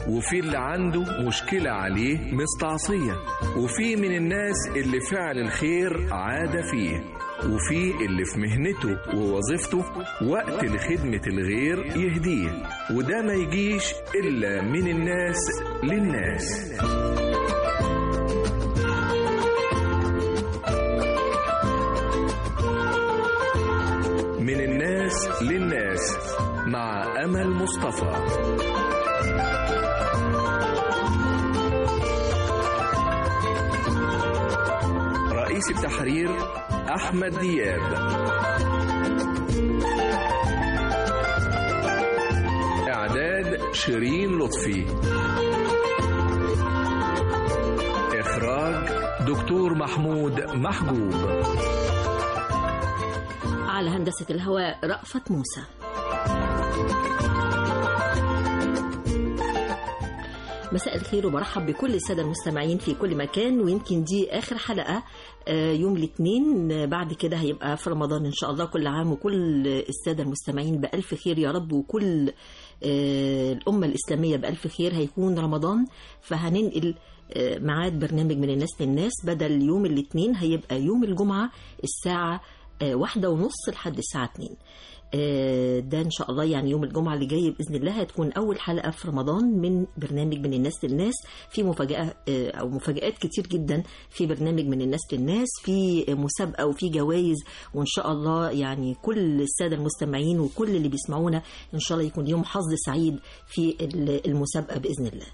وفي اللي عنده مشكلة عليه مستعصية وفي من الناس اللي فعل الخير عادة فيه وفي اللي في مهنته ووظيفته وقت لخدمة الغير يهديه وده ما يجيش إلا من الناس للناس من الناس للناس مع أمل مصطفى رئيس التحرير أحمد دياب إعداد شيرين لطفي إخراج دكتور محمود محجوب على هندسة الهواء رأفت موسى مساء الخير وبرحب بكل السادة المستمعين في كل مكان ويمكن دي آخر حلقة آه، يوم الاثنين آه، بعد كده هيبقى في رمضان إن شاء الله كل عام وكل السادة المستمعين بألف خير يا رب وكل آه، الأمة الإسلامية بألف خير هيكون رمضان فهننقل آه، ميعاد برنامج من الناس للناس بدل يوم الاثنين هيبقى يوم الجمعة الساعة آه، واحدة ونص لحد الساعة اتنين آه، ده ان شاء الله يعني يوم الجمعه اللي جاي باذن الله هتكون اول حلقه في رمضان من برنامج من الناس للناس في مفاجاه آه، او مفاجات كتير جدا في برنامج من الناس للناس في مسابقه وفي جوائز وان شاء الله يعني كل الساده المستمعين وكل اللي بيسمعونا ان شاء الله يكون يوم حظ سعيد في المسابقه باذن الله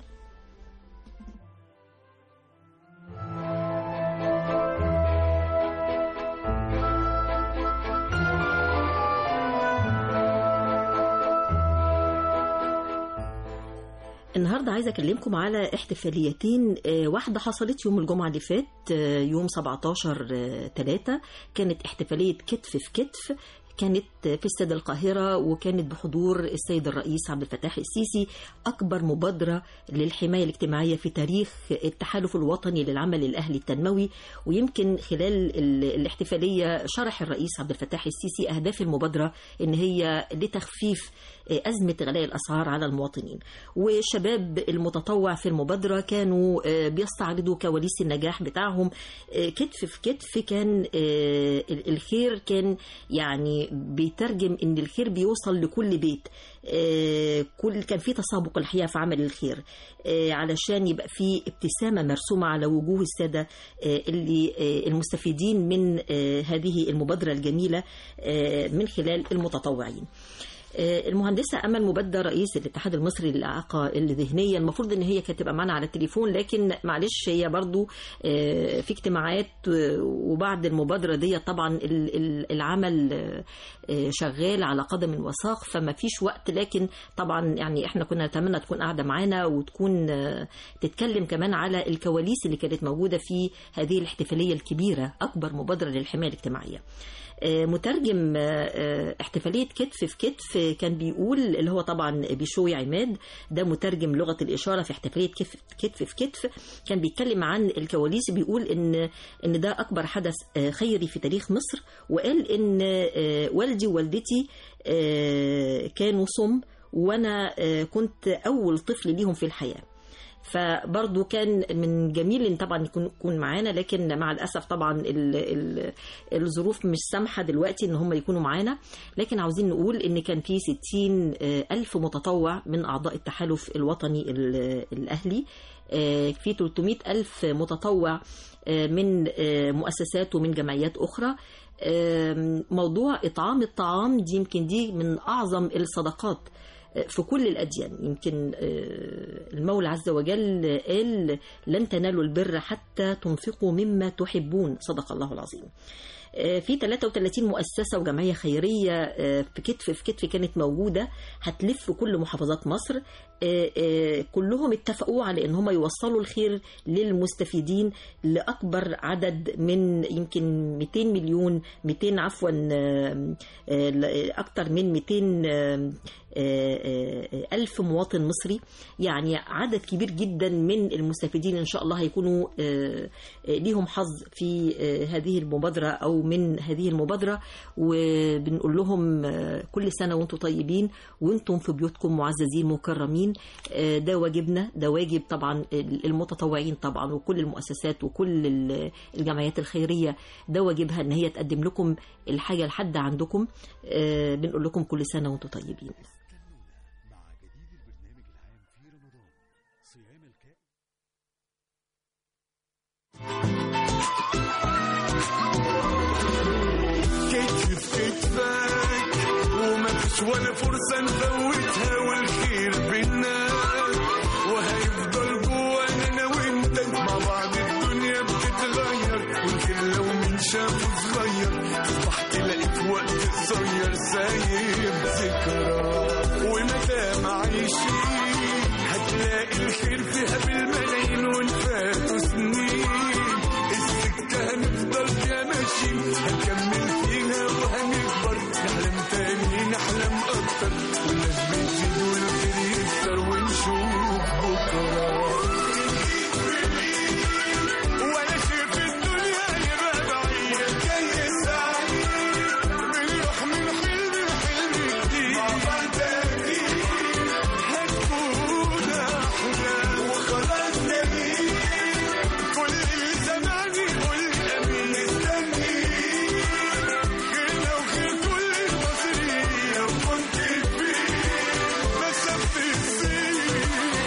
النهارده عايزه اكلمكم على احتفاليتين آه، واحده حصلت يوم الجمعه اللي فات آه، يوم 17 3 كانت احتفاليه كتف في كتف كانت في استاد القاهرة وكانت بحضور السيد الرئيس عبد الفتاح السيسي أكبر مبادرة للحماية الاجتماعية في تاريخ التحالف الوطني للعمل الأهلي التنموي ويمكن خلال ال- الاحتفالية شرح الرئيس عبد الفتاح السيسي أهداف المبادرة إن هي لتخفيف أزمة غلاء الأسعار على المواطنين والشباب المتطوع في المبادرة كانوا آه، بيستعرضوا كواليس النجاح بتاعهم آه، كتف في كتف كان آه، ال- الخير كان يعني بيترجم ان الخير بيوصل لكل بيت آه، كل كان في تسابق الحقيقه في عمل الخير آه، علشان يبقى في ابتسامه مرسومه على وجوه الساده آه، اللي آه، المستفيدين من آه، هذه المبادره الجميله آه، من خلال المتطوعين آه، المهندسة أمل مبدة رئيس الاتحاد المصري للإعاقة الذهنية المفروض إن هي كانت تبقى معانا على التليفون لكن معلش هي برضو آه، في اجتماعات آه، وبعد المبادرة دي طبعا ال- ال- العمل آه، آه، شغال على قدم وساق فما فيش وقت لكن طبعا يعني احنا كنا نتمنى تكون قاعدة معانا وتكون آه، تتكلم كمان على الكواليس اللي كانت موجودة في هذه الاحتفالية الكبيرة أكبر مبادرة للحماية الاجتماعية آه، مترجم آه، آه، احتفالية كتف في كتف آه، كان بيقول اللي هو طبعا بيشوي عماد ده مترجم لغة الإشارة في احتفالية كتف كتف في كتف كان بيتكلم عن الكواليس بيقول إن إن ده أكبر حدث آه، خيري في تاريخ مصر وقال إن آه، والدي ووالدتي آه، كانوا صم وأنا آه، كنت أول طفل ليهم في الحياة فبرضه كان من جميل ان طبعا يكون يكون معانا لكن مع الاسف طبعا ال ال الظروف مش سامحه دلوقتي ان هم يكونوا معانا لكن عاوزين نقول ان كان في 60 الف متطوع من اعضاء التحالف الوطني ال- الاهلي آه، في 300 ألف متطوع آه، من آه، مؤسسات ومن جمعيات أخرى آم، موضوع إطعام الطعام دي يمكن دي من أعظم الصدقات في كل الأديان يمكن آه، المولى عز وجل قال لن تنالوا البر حتى تنفقوا مما تحبون صدق الله العظيم آه، في 33 مؤسسة وجمعية خيرية آه، في كتف في كتف كانت موجودة هتلف كل محافظات مصر آه، آه، كلهم اتفقوا على ان هم يوصلوا الخير للمستفيدين لاكبر عدد من يمكن 200 مليون 200 عفوا آه، آه، اكتر من 200 آه، آه، آه، ألف مواطن مصري يعني يعني عدد كبير جدا من المستفيدين ان شاء الله هيكونوا آه، آه، ليهم حظ في آه، هذه المبادره او من هذه المبادره وبنقول لهم آه، كل سنه وانتم طيبين وانتم في بيوتكم معززين مكرمين آه، ده واجبنا ده واجب طبعا المتطوعين طبعا وكل المؤسسات وكل ال- الجمعيات الخيريه ده واجبها ان هي تقدم لكم الحاجه لحد عندكم آه، بنقول لكم كل سنه وانتم طيبين مع جديد البرنامج العام في رمضان صيام الكائن كتف في كتفك وما فيش ولا فرصة نفوتها والخير بينا وهيفضل جوانا انا وانت مع بعض الدنيا بتتغير والخير لو من شافه صغير تصبح تلاقي في وقت قصير سايب ذكرى ومتى ما عايشين هتلاقي الخير فيها بالملايين ونفاتوا سنين السكة هنفضل فيها ماشيين هنكمل فيها وهنكبر نحلم تاني نحلم أكتر والناس بتزيد والخير يكتر ونشوف بكرة ولا شيء في الدنيا يبقى بعيد جاي سعيد بنروح من حلم لحلم جديد مع بعض أكيد هتكون أحلى وخلاص نبيل كل اللي سمعني يقول امين مستني غيرنا وغير كل المصريين كنت فيه مسافة السكة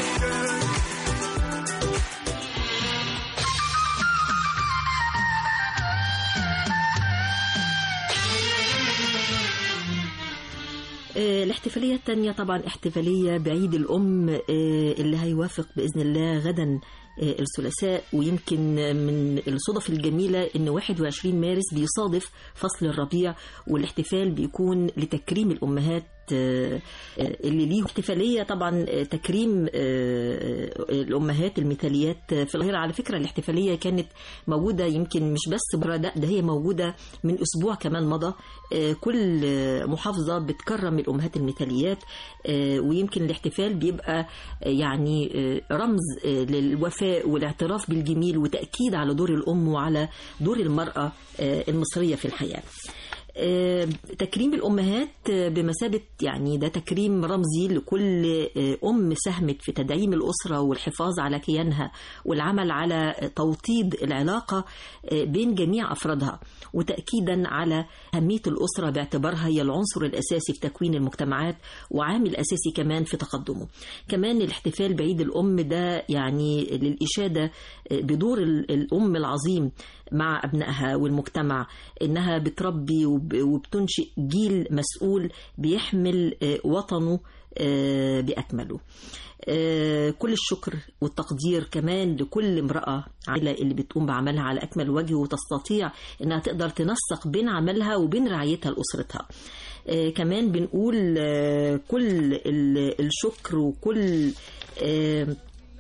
آه، الاحتفالية الثانية طبعا احتفالية بعيد الأم آه، اللي هيوافق بإذن الله غدا آه، الثلاثاء ويمكن من الصدف الجميلة إن 21 مارس بيصادف فصل الربيع والاحتفال بيكون لتكريم الأمهات آه، آه، اللي ليه احتفالية طبعا آه، تكريم آه، الأمهات المثاليات في القاهرة على فكرة الاحتفالية كانت موجودة يمكن مش بس بره ده ده هي موجودة من أسبوع كمان مضى آه، كل آه، محافظة بتكرم الأمهات المثاليات آه، ويمكن الاحتفال بيبقى آه، يعني آه، رمز آه، للوفاء والاعتراف بالجميل وتأكيد على دور الأم وعلى دور المرأة آه، المصرية في الحياة آه، تكريم الأمهات آه، بمثابة يعني ده تكريم رمزي لكل آه، أم ساهمت في تدعيم الأسرة والحفاظ على كيانها والعمل على توطيد العلاقة آه، بين جميع أفرادها وتأكيدا على أهمية الأسرة باعتبارها هي العنصر الأساسي في تكوين المجتمعات وعامل أساسي كمان في تقدمه كمان الاحتفال بعيد الأم ده يعني للإشادة آه، بدور ال- الأم العظيم مع أبنائها والمجتمع إنها بتربي وب- وبتنشئ جيل مسؤول بيحمل آه، وطنه آه، بأكمله آه، كل الشكر والتقدير كمان لكل امرأة عائلة اللي بتقوم بعملها على أكمل وجه وتستطيع إنها تقدر تنسق بين عملها وبين رعايتها لأسرتها آه، كمان بنقول آه، كل ال- الشكر وكل آه،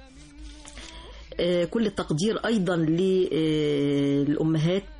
آه، كل التقدير أيضا للأمهات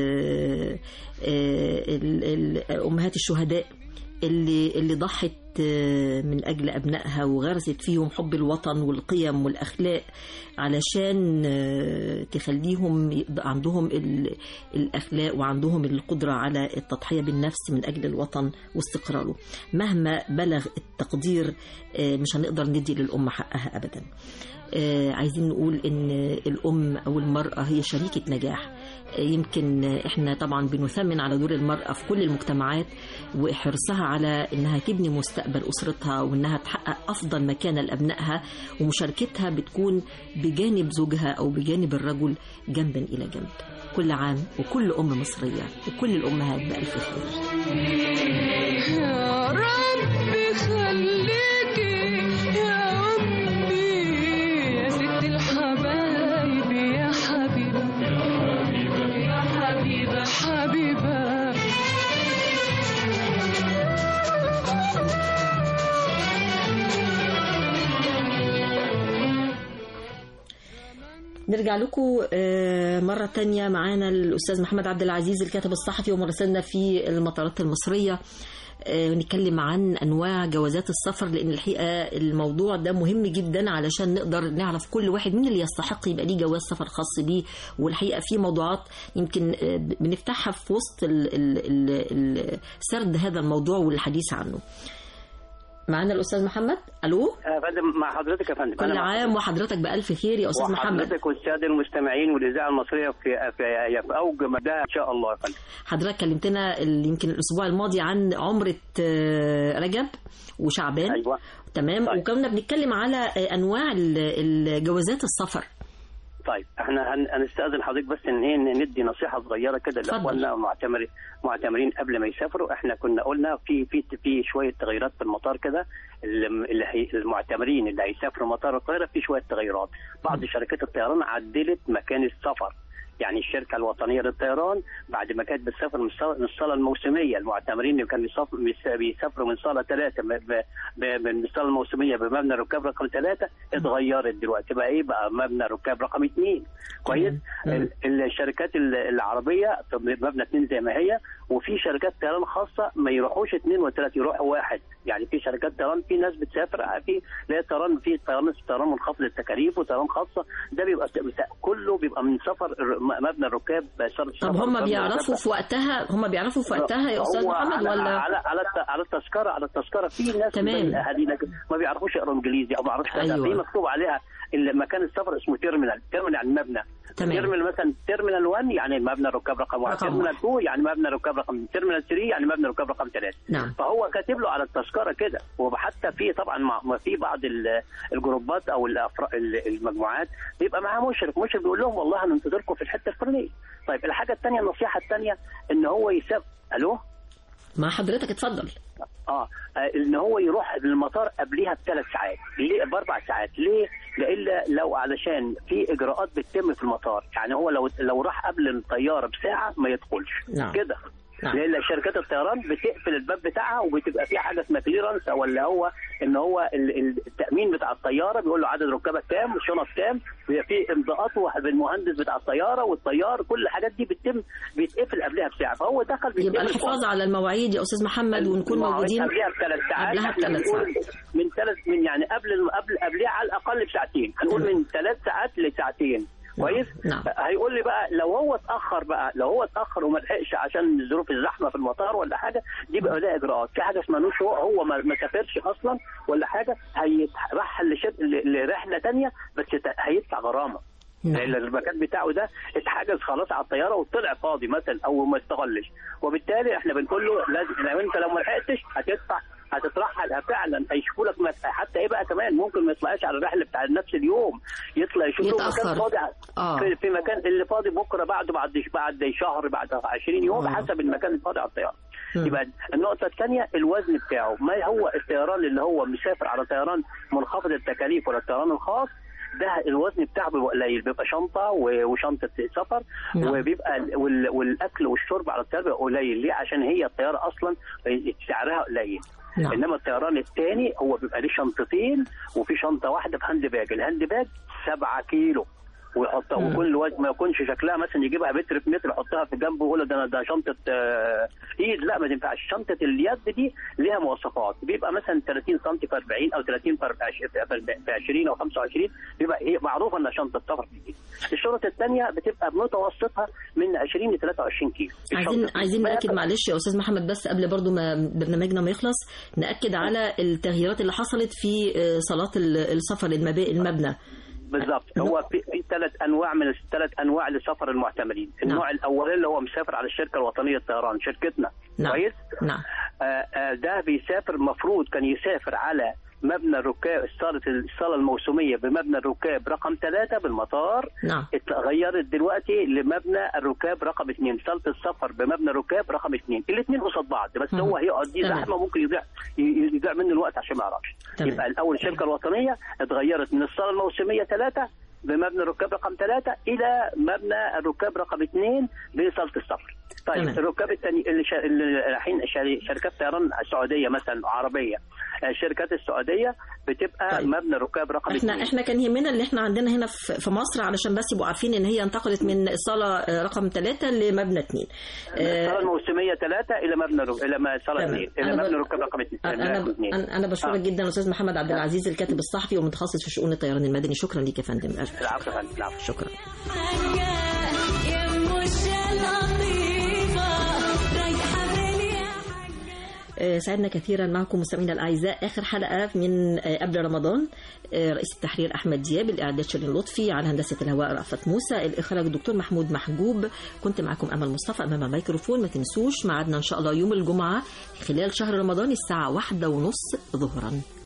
أمهات الشهداء اللي اللي ضحت آه، من أجل أبنائها وغرست فيهم حب الوطن والقيم والأخلاق علشان آه، تخليهم يبقى عندهم ال- الأخلاق وعندهم القدرة على التضحية بالنفس من أجل الوطن واستقراره مهما بلغ التقدير آه، مش هنقدر ندي للأم حقها أبدا آه، عايزين نقول ان الام او المراه هي شريكه نجاح آه، يمكن احنا طبعا بنثمن على دور المراه في كل المجتمعات وحرصها على انها تبني مستقبل اسرتها وانها تحقق افضل مكانه لابنائها ومشاركتها بتكون بجانب زوجها او بجانب الرجل جنبا الى جنب كل عام وكل ام مصريه وكل الامهات بالف خير يا ربي خليكي يا أمي يا ست الحبايب يا حبيبة يا حبيبة حبيبة نرجع لكم آه، مرة تانية معانا الأستاذ محمد عبد العزيز الكاتب الصحفي ومراسلنا في المطارات المصرية آه، نتكلم عن انواع جوازات السفر لان الحقيقه الموضوع ده مهم جدا علشان نقدر نعرف كل واحد مين اللي يستحق يبقى ليه جواز سفر خاص بيه والحقيقه في موضوعات يمكن آه، بنفتحها في وسط ال ال ال ال سرد هذا الموضوع والحديث عنه معانا الاستاذ محمد الو يا فندم مع حضرتك يا فندم كل أنا مع عام وحضرتك بالف خير يا استاذ محمد وحضرتك والساده المستمعين والاذاعه المصريه في في, في اوج مجدها ان شاء الله يا فندم حضرتك كلمتنا ال- يمكن الاسبوع الماضي عن عمره آه، رجب وشعبان ايوه تمام طيب. وكنا بنتكلم على آه، انواع ال- ال- جوازات السفر طيب احنا هن- هنستاذن حضرتك بس ان ايه إن ندي نصيحه صغيره كده اتفضل. لاخواننا معتمرين معتمرين قبل ما يسافروا احنا كنا قلنا في في في شويه تغيرات في المطار كده اللي اللي هي المعتمرين اللي هيسافروا مطار القاهره في شويه تغيرات بعض شركات الطيران عدلت مكان السفر يعني الشركه الوطنيه للطيران بعد ما كانت بتسافر من الصاله من الصاله الموسميه المعتمرين اللي كانوا بيسافروا بيسافروا من صاله ثلاثه ب- ب- ب- من الصاله الموسميه بمبنى ركاب رقم ثلاثه اتغيرت دلوقتي بقى ايه بقى مبنى ركاب رقم اثنين كويس تمام. ال- الشركات ال- العربيه طب مبنى اثنين زي ما هي وفي شركات طيران خاصه ما يروحوش اثنين وثلاثه يروحوا واحد يعني في شركات طيران في ناس بتسافر في لا طيران في طيران طيران منخفض التكاليف وطيران خاصه ده بيبقى بتاع- كله بيبقى من سفر الر- م- مبنى الركاب صالة طب السفر، هم مبنى بيعرفوا الركاب. في وقتها هم بيعرفوا في وقتها يا استاذ هو محمد على ولا على على, الت- على التذكره على التذكره في ناس تمام. من اهالينا كده ما بيعرفوش يقروا انجليزي او ما بيعرفوش كذا أيوة. في مكتوب عليها اللي مكان السفر اسمه تيرمينال تيرمينال يعني مبنى تمام. تيرمينال مثلا تيرمينال 1 يعني مبنى ركاب رقم 1 رقم تيرمينال واحد. 2 يعني مبنى ركاب رقم تيرمينال 3 يعني مبنى ركاب رقم 3 نعم فهو كاتب له على التذكره كده وحتى في طبعا مع ما في بعض ال- الجروبات او الأفرا- ال- المجموعات بيبقى معاه مشرف مشرف بيقول لهم والله هننتظركم في الحته الفلانيه طيب الحاجه الثانيه النصيحه الثانيه ان هو يسافر الو مع حضرتك اتفضل اه آه، ان هو يروح المطار قبليها بثلاث ساعات ليه باربع ساعات ليه لان لو علشان في اجراءات بتتم في المطار يعني هو لو لو راح قبل الطياره بساعه ما يدخلش نعم. كده نعم. لان شركات الطيران بتقفل الباب بتاعها وبتبقى في حاجه اسمها كليرنس ولا هو ان هو ال- ال- التامين بتاع الطياره بيقول له عدد ركابك كام والشنط كام بيبقى في امضاءات بالمهندس بتاع الطياره والطيار كل الحاجات دي بتتم بيتقفل قبلها بساعه فهو دخل يبقى بيتقفل الحفاظ على المواعيد يا استاذ محمد ونكون المواعيد موجودين قبلها بثلاث ساعات قبلها احنا بثلاث بنقول من ثلاث من يعني قبل قبل قبلها على الاقل بساعتين هنقول تمام. من ثلاث ساعات لساعتين كويس نعم. هيقول لي بقى لو هو اتاخر بقى لو هو اتاخر وما لحقش عشان ظروف الزحمه في المطار ولا حاجه دي بقى لها اجراءات في حاجه اسمها نوش هو هو ما ما سافرش اصلا ولا حاجه هيترحل لشر- ل- لرحله ثانيه بس ت- هيدفع غرامه نعم. لان المكان بتاعه ده اتحجز خلاص على الطياره وطلع فاضي مثلا او ما استغلش وبالتالي احنا بنقول له لازم لو انت لو ما لحقتش هتدفع هتترحل فعلا هيشوفوا لك مك- حتى ايه بقى كمان ممكن ما يطلعش على الرحله بتاع نفس اليوم يطلع يشوف له يتأخر. مكان فاضي آه. في, في مكان اللي فاضي بكره بعده بعد بعد شهر بعد 20 يوم آه. حسب المكان الفاضي على الطياره مم. يبقى النقطة الثانية الوزن بتاعه ما هو الطيران اللي هو مسافر على طيران منخفض التكاليف ولا الطيران الخاص ده الوزن بتاعه بيبقى قليل بيبقى شنطة و- وشنطة سفر نعم. وبيبقى ال- وال- والأكل والشرب على الطيارة بيبقى قليل ليه عشان هي الطيارة أصلا سعرها قليل نعم. انما الطيران الثاني هو بيبقى ليه شنطتين وفي شنطه واحده في هاند باج الهاند باج 7 كيلو ويحطها مم. وكل وقت ما يكونش شكلها مثلا يجيبها متر في متر يحطها في جنبه ويقول ده ده شنطه آه، ايد لا ما تنفعش شنطه اليد دي ليها مواصفات بيبقى مثلا 30 سم في 40 او 30 في 20 او 25 بيبقى هي معروفه انها شنطه سفر في الايد الشنط الثانيه بتبقى متوسطها من 20 ل 23 كيلو عايزين الشنطة. عايزين ناكد معلش يا استاذ محمد بس قبل برضو ما برنامجنا ما يخلص ناكد على التغييرات اللي حصلت في آه، صالات ال- السفر المب- المبنى بالظبط هو في في ثلاث انواع من الثلاث انواع لسفر المعتمرين النوع الاولاني اللي هو مسافر على الشركه الوطنيه للطيران شركتنا نعم. كويس نعم آه آه ده بيسافر مفروض كان يسافر على مبنى الركاب صالة الصالة الموسمية بمبنى الركاب رقم ثلاثة بالمطار نعم اتغيرت دلوقتي لمبنى الركاب رقم اثنين صالة السفر بمبنى الركاب رقم اثنين الاثنين قصاد بعض بس مم. هو هيقعد دي تمام. زحمة ممكن يضيع ي- يضيع منه الوقت عشان ما يعرفش تمام. يبقى الأول الشركة الوطنية اتغيرت من الصالة الموسمية ثلاثة بمبنى الركاب رقم ثلاثة إلى مبنى الركاب رقم اثنين بصالة السفر طيب تمام. الركاب التاني اللي, شا... اللي رايحين شري- شركات طيران سعوديه مثلا عربيه الشركات السعوديه بتبقى طيب. مبنى ركاب رقم احنا اثنين. احنا كان يهمنا اللي احنا عندنا هنا في في مصر علشان بس يبقوا عارفين ان هي انتقلت من الصاله آه، رقم ثلاثة لمبنى اثنين الصاله الموسميه ثلاثه الى مبنى رو... الى م- صاله تمام. اثنين الى أنا ب- مبنى ركاب رقم اثنين انا رقم اثنين. انا أنا بشكرك آه. جدا استاذ محمد عبد العزيز الكاتب الصحفي ومتخصص في شؤون الطيران المدني شكرا ليك يا فندم العفو يا فندم العفو شكرا يا مش لطيفة رايحة بالي يا آه، سعدنا كثيرا معكم مستمعينا الاعزاء اخر حلقه من آه، قبل رمضان آه، رئيس التحرير احمد دياب الاعداد شيرين لطفي على هندسه الهواء رأفت موسى الاخراج الدكتور محمود محجوب كنت معكم امل مصطفى امام الميكروفون ما تنسوش ميعادنا ان شاء الله يوم الجمعه خلال شهر رمضان الساعه واحدة ونص ظهرا